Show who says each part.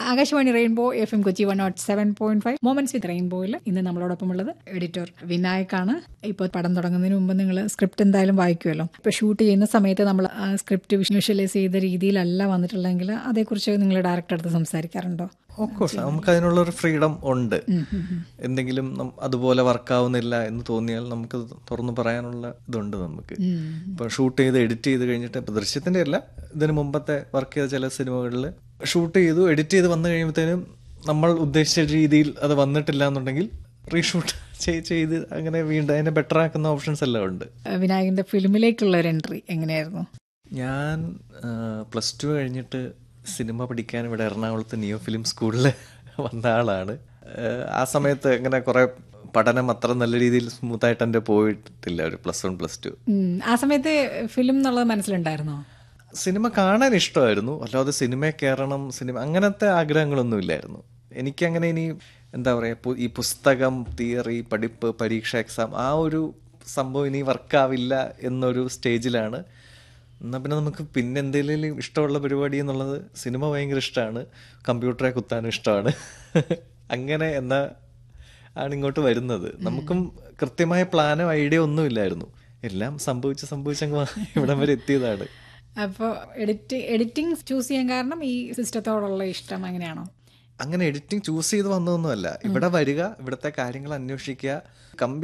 Speaker 1: Akashvani rainbow F M Kochi one naught seven point five moments with റെയിൻബോയിൽ ഇന്ന് നമ്മളോടൊപ്പം ഉള്ളത് എഡിറ്റർ വിനായക്കാണ് ഇപ്പോൾ പടം തുടങ്ങുന്നതിന് മുമ്പ് നിങ്ങൾ സ്ക്രിപ്റ്റ് എന്തായാലും വായിക്കുമല്ലോ ഇപ്പോൾ ഷൂട്ട് ചെയ്യുന്ന സമയത്ത് നമ്മൾ ആ സ്ക്രിപ്റ്റ് വിഷ്വലൈസ് ചെയ്ത രീതിയിലല്ല വന്നിട്ടുള്ളതെങ്കിൽ അതേക്കുറിച്ച് നിങ്ങൾ ഡയറക്ടർ അടുത്ത് സംസാരിക്കാറുണ്ടോ
Speaker 2: ഓഫ്കോഴ്സ് നമുക്ക് അതിനുള്ള ഒരു ഫ്രീഡം ഉണ്ട് എന്തെങ്കിലും നം- അതുപോലെ വർക്കാവുന്നില്ല എന്ന് തോന്നിയാൽ നമുക്ക് തുറന്നു പറയാനുള്ള ഇതുണ്ട് നമുക്ക് ഇപ്പൊ ഷൂട്ട് ചെയ്ത് എഡിറ്റ് ചെയ്ത് കഴിഞ്ഞിട്ട് ഇപ്പൊ ദൃശ്യത്തിന്റെ അല്ല ഇതിന് മുമ്പത്തെ വർക്ക് ചെയ്ത ചില സിനിമകളിൽ ഷൂട്ട് ചെയ്തു എഡിറ്റ് ചെയ്ത് വന്നു കഴിയുമ്പോഴത്തേനും നമ്മൾ ഉദ്ദേശിച്ച രീതിയിൽ അത് വന്നിട്ടില്ല എന്നുണ്ടെങ്കിൽ റീഷൂട്ട് ചെയ്ത് അങ്ങനെ വീണ്ടും അതിനെ ബെറ്റർ ആക്കുന്ന ഓപ്ഷൻസ് എല്ലാം ഉണ്ട്
Speaker 1: വിനായകന്റെ ഫിലിമിലേക്കുള്ള ഒരു എൻട്രി എങ്ങനെയായിരുന്നു
Speaker 2: ഞാൻ പ്ലസ് ടു കഴിഞ്ഞിട്ട് സിനിമ പഠിക്കാൻ ഇവിടെ എറണാകുളത്ത് നിയോ ഫിലിം സ്കൂളിൽ വന്ന ആളാണ് ആഹ് ആ സമയത്ത് അങ്ങനെ കുറെ പഠനം അത്ര നല്ല രീതിയിൽ സ്മൂത്തായിട്ട് എൻ്റെ പോയിട്ടില്ല ഒരു പ്ലസ് വൺ പ്ലസ് ടു
Speaker 1: ഉം. ആ സമയത്ത് ഫിലിം എന്നുള്ളത് മനസ്സിലുണ്ടായിരുന്നോ
Speaker 2: സിനിമ കാണാൻ ഇഷ്ടമായിരുന്നു അല്ലാതെ സിനിമയിൽ കയറണം സിനിമ അങ്ങനത്തെ ആഗ്രഹങ്ങളൊന്നും ഇല്ലായിരുന്നു എനിക്കങ്ങനെ ഇനി എന്താ പറയുക ഈ പുസ്തകം തിയറി പഠിപ്പ് പരീക്ഷ എക്സാം ആ ഒരു സംഭവം ഇനി വർക്കാവില്ല എന്നൊരു സ്റ്റേജിലാണ് എന്നാൽ പിന്നെ നമുക്ക് പിന്നെ എന്തെങ്കിലും ഇഷ്ടമുള്ള പരിപാടി എന്നുള്ളത് സിനിമ ഭയങ്കര ഇഷ്ടമാണ് കമ്പ്യൂട്ടറെ കുത്താനും ഇഷ്ടമാണ് അങ്ങനെ എന്നാ ആണ് ഇങ്ങോട്ട് വരുന്നത് നമുക്കും കൃത്യമായ പ്ലാനോ ഐഡിയ ഒന്നും ഇല്ലായിരുന്നു എല്ലാം സംഭവിച്ച് സംഭവിച്ചങ്ങ് ഇവിടം വരെ എത്തിയതാണ്
Speaker 1: അപ്പോൾ എഡിറ്റ് എഡിറ്റിംഗ് ചൂസ് ചെയ്യാൻ കാരണം ഈ സിസ്റ്റത്തോടുള്ള ഇഷ്ടം അങ്ങനെയാണോ
Speaker 2: അങ്ങനെ എഡിറ്റിംഗ് ചൂസ് ചെയ്ത് വന്നതൊന്നുമല്ല ഇവിടെ വരിക ഇവിടുത്തെ കാര്യങ്ങൾ അന്വേഷിക്കുക കമ്പ്യൂ